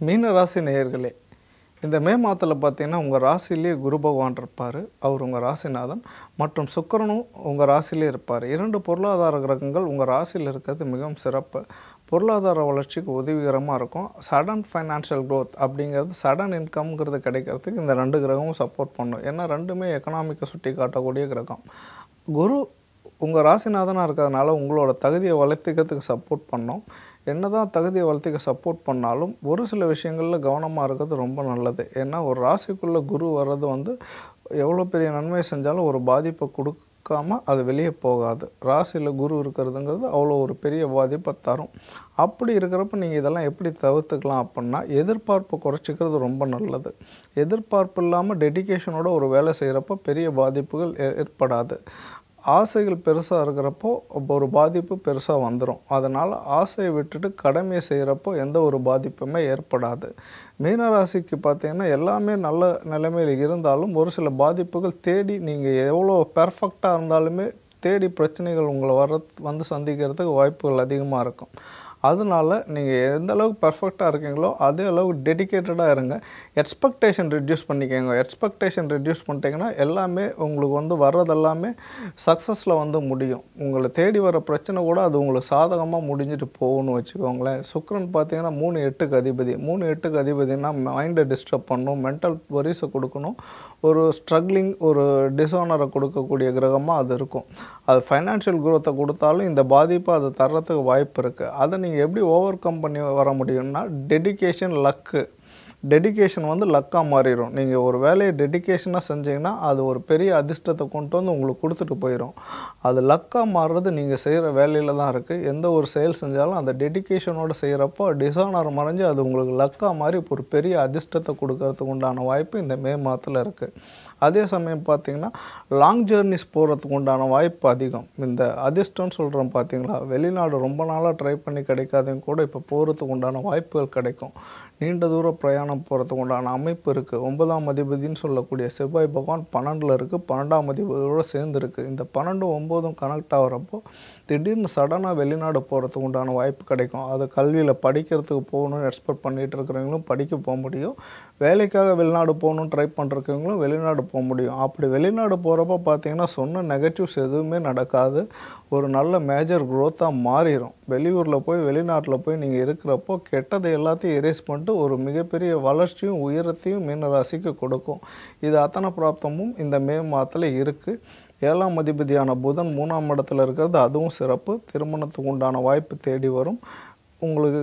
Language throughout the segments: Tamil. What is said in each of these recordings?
மீன ராசி நேயர்களே இந்த மே மாதத்தில் பார்த்தீங்கன்னா உங்கள் ராசியிலே குரு பகவான் இருப்பார் அவர் உங்கள் ராசிநாதன் மற்றும் சுக்கிரனும் உங்கள் ராசியிலே இருப்பார் இரண்டு பொருளாதார கிரகங்கள் உங்கள் ராசியில் இருக்கிறது மிகவும் சிறப்பு பொருளாதார வளர்ச்சிக்கு உதவிகரமாக இருக்கும் சடன் ஃபைனான்ஷியல் growth அப்படிங்கிறது சடன் இன்கம்ங்கிறது கிடைக்கிறதுக்கு இந்த ரெண்டு கிரகமும் சப்போர்ட் பண்ணும் ஏன்னா ரெண்டுமே எக்கனாமிக்கை சுட்டி காட்டக்கூடிய கிரகம் குரு உங்கள் ராசிநாதனாக இருக்கிறதுனால உங்களோட தகுதியை வளர்த்திக்கிறதுக்கு சப்போர்ட் பண்ணோம் என்னதான் தகுதியை வளர்த்திக்க சப்போர்ட் பண்ணாலும் ஒரு சில விஷயங்களில் கவனமாக இருக்கிறது ரொம்ப நல்லது ஏன்னா ஒரு ராசிக்குள்ளே குரு வர்றது வந்து எவ்வளோ பெரிய நன்மை செஞ்சாலும் ஒரு பாதிப்பை கொடுக்காம அது வெளியே போகாது ராசியில் குரு இருக்கிறதுங்கிறது அவ்வளோ ஒரு பெரிய பாதிப்பை தரும் அப்படி இருக்கிறப்ப நீங்கள் இதெல்லாம் எப்படி தவிர்த்துக்கலாம் அப்படின்னா எதிர்பார்ப்பை குறைச்சிக்கிறது ரொம்ப நல்லது எதிர்பார்ப்பு இல்லாமல் டெடிகேஷனோட ஒரு வேலை செய்கிறப்ப பெரிய பாதிப்புகள் ஏ- ஏற்படாது ஆசைகள் பெருசாக இருக்கிறப்போ அப்போ ஒரு பாதிப்பு பெருசாக வந்துடும் அதனால் ஆசையை விட்டுட்டு கடமையை செய்கிறப்போ எந்த ஒரு பாதிப்புமே ஏற்படாது மீனராசிக்கு பார்த்தீங்கன்னா எல்லாமே நல்ல நிலைமையில் இருந்தாலும் ஒரு சில பாதிப்புகள் தேடி நீங்கள் எவ்வளோ பெர்ஃபெக்டாக இருந்தாலுமே தேடி பிரச்சனைகள் உங்களை வர வந்து சந்திக்கிறதுக்கு வாய்ப்புகள் அதிகமாக இருக்கும் அதனால நீங்கள் எந்த அளவுக்கு பர்ஃபெக்டாக இருக்கீங்களோ அதே அளவுக்கு டெடிகேட்டடாக இருங்க எக்ஸ்பெக்டேஷன் ரெடியூஸ் பண்ணிக்கோங்க எக்ஸ்பெக்டேஷன் ரெடியூஸ் பண்ணிட்டீங்கன்னா எல்லாமே உங்களுக்கு வந்து வர்றதெல்லாமே சக்ஸஸில் வந்து முடியும் உங்களை தேடி வர பிரச்சனை கூட அது உங்களுக்கு சாதகமாக முடிஞ்சிட்டு போகும்னு வச்சுக்கோங்களேன் சுக்கிரன் பார்த்தீங்கன்னா மூணு எட்டுக்கு அதிபதி மூணு எட்டுக்கு அதிபதினா மைண்டை டிஸ்டர்ப் பண்ணும் மென்டல் வரிசை கொடுக்கணும் ஒரு ஸ்ட்ரகிளிங் ஒரு டிஸானரை கொடுக்கக்கூடிய கிரகமாக அது இருக்கும் அது ஃபைனான்ஷியல் growth-அ கொடுத்தாலும் இந்த பாதிப்பை அது தர்றதுக்கு வாய்ப்பு இருக்குது அதை நீங்கள் எப்படி ஓவர் கம் பண்ணி வர முடியும்னா டெடிகேஷன் லக்கு டெடிகேஷன் வந்து லக்காக மாறிடும் நீங்கள் ஒரு வேலையை டெடிகேஷனாக செஞ்சீங்கன்னா அது ஒரு பெரிய அதிர்ஷ்டத்தை கொண்டு வந்து உங்களுக்கு கொடுத்துட்டு போயிடும் அது லக்காக மாறுறது நீங்கள் செய்கிற வேலையில் தான் இருக்குது எந்த ஒரு செயல் செஞ்சாலும் அந்த டெடிகேஷனோட செய்கிறப்போ டிசானர் மறைஞ்சு அது உங்களுக்கு லக்காக மாதிரி ஒரு பெரிய அதிர்ஷ்டத்தை கொடுக்கறதுக்கு உண்டான வாய்ப்பு இந்த மே மாதத்தில் இருக்குது அதே சமயம் பார்த்தீங்கன்னா லாங் ஜேர்னிஸ் போகிறதுக்கு உண்டான வாய்ப்பு அதிகம் இந்த அதிர்ஷ்டம்னு சொல்கிறோம் பார்த்தீங்களா வெளிநாடு ரொம்ப நாளாக ட்ரை பண்ணி கிடைக்காதவங்க கூட இப்போ போகிறதுக்கு உண்டான வாய்ப்புகள் கிடைக்கும் நீண்ட தூர பிரயாணம் போகிறதுக்கு உண்டான அமைப்பு இருக்குது ஒன்பதாம் அதிபதின்னு சொல்லக்கூடிய செவ்வாய் பகவான் பன்னெண்டில் இருக்குது பன்னெண்டாம் அதிபதியோடு சேர்ந்து இருக்குது இந்த பன்னெண்டும் ஒம்போதும் கனெக்ட் ஆகிறப்போ திடீர்னு சடனாக வெளிநாடு போகிறதுக்கு உண்டான வாய்ப்பு கிடைக்கும் அது கல்வியில் படிக்கிறதுக்கு போகணும்னு எக்ஸ்பெக்ட் பண்ணிகிட்டு இருக்கிறவங்களும் படிக்க போக முடியும் வேலைக்காக வெளிநாடு போகணும்னு ட்ரை பண்ணுறவங்களும் வெளிநாடு போக முடியும் அப்படி வெளிநாடு போகிறப்ப பார்த்தீங்கன்னா சொன்ன நெகட்டிவ்ஸ் எதுவுமே நடக்காது ஒரு நல்ல மேஜர் growth-ஆ மாறிடும் வெளியூரில் போய் வெளிநாட்டில் போய் நீங்கள் இருக்கிறப்போ கெட்டதை எல்லாத்தையும் எரேஸ் பண்ணிட்டு ஒரு மிகப்பெரிய வளர்ச்சியும் உயரத்தையும் மீனராசிக்கு கொடுக்கும் இது அத்தனை பிராப்தமும் இந்த மே மாதத்தில் இருக்குது ஏழாம் அதிபதியான புதன் மூணாம் இடத்துல இருக்கிறது அதுவும் சிறப்பு திருமணத்துக்கு உண்டான வாய்ப்பு தேடி வரும் உங்களுக்கு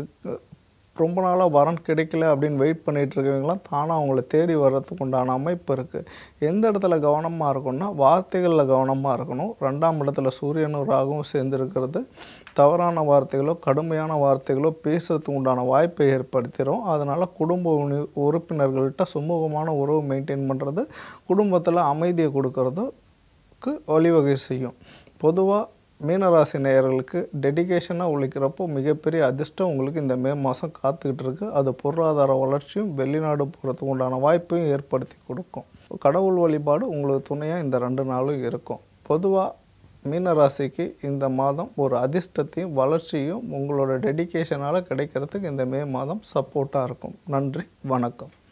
ரொம்ப நாளாக வரன் கிடைக்கல அப்படின்னு வெயிட் பண்ணிட்டு இருக்கவங்களாம் தானாக அவங்கள தேடி வர்றதுக்கு உண்டான அமைப்பு இருக்குது எந்த இடத்துல கவனமாக இருக்கணும்னா வார்த்தைகளில் கவனமாக இருக்கணும் ரெண்டாம் இடத்துல சூரியனும் ராகுவும் சேர்ந்துருக்கிறது தவறான வார்த்தைகளோ கடுமையான வார்த்தைகளோ பேசுறதுக்கு உண்டான வாய்ப்பை ஏற்படுத்திடும் அதனால் குடும்ப உணி- உறுப்பினர்கள்ட்ட சுமூகமான உறவு மெயின்டைன் பண்ணுறது குடும்பத்தில் அமைதியை கொடுக்கறதுக்கு வழிவகை செய்யும் பொதுவாக மீனராசி நேயர்களுக்கு டெடிகேஷனாக உழைக்கிறப்போ மிகப்பெரிய அதிர்ஷ்டம் உங்களுக்கு இந்த மே மாதம் காத்துக்கிட்டு இருக்கு அது பொருளாதார வளர்ச்சியும் வெளிநாடு போகிறதுக்கு உண்டான வாய்ப்பையும் ஏற்படுத்தி கொடுக்கும் கடவுள் வழிபாடு உங்களுக்கு துணையாக இந்த ரெண்டு நாளும் இருக்கும் பொதுவாக மீனராசிக்கு இந்த மாதம் ஒரு அதிர்ஷ்டத்தையும் வளர்ச்சியும் உங்களோட டெடிகேஷனால் கிடைக்கிறதுக்கு இந்த மே மாதம் சப்போர்ட்டாக இருக்கும் நன்றி வணக்கம்